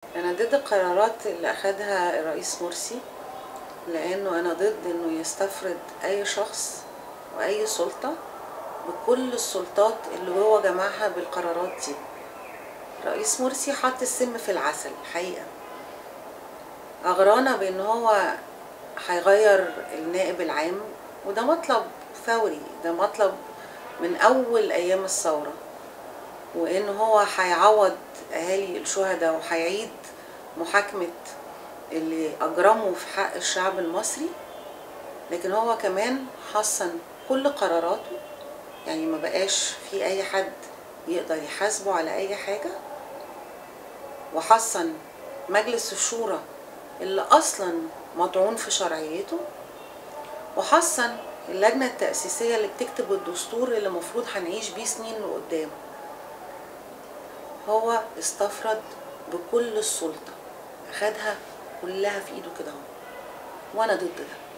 انا ضد القرارات اللي اخدها الرئيس مرسي لانه انا ضد انه يستفرد اي شخص واي سلطة بكل السلطات اللي هو جمعها بالقرارات دي رئيس مرسي حط السم في العسل الحقيقة اغرانا بان هو هيغير النائب العام وده مطلب ثوري ده مطلب من اول ايام الثورة وان هو هيعوض اهالي الشهداء وهيعيد محاكمة اللي اجرموا في حق الشعب المصري لكن هو كمان حسن كل قراراته يعني ما بقاش في اي حد يقدر يحاسبه على اي حاجة وحسن مجلس الشورى اللي اصلا مطعون في شرعيته وحسن اللجنة التأسيسية اللي بتكتب الدستور اللي المفروض هنعيش بيه سنين لقدام هو استفرد بكل السلطة أخدها كلها في إيده كده اهو وأنا ضد ده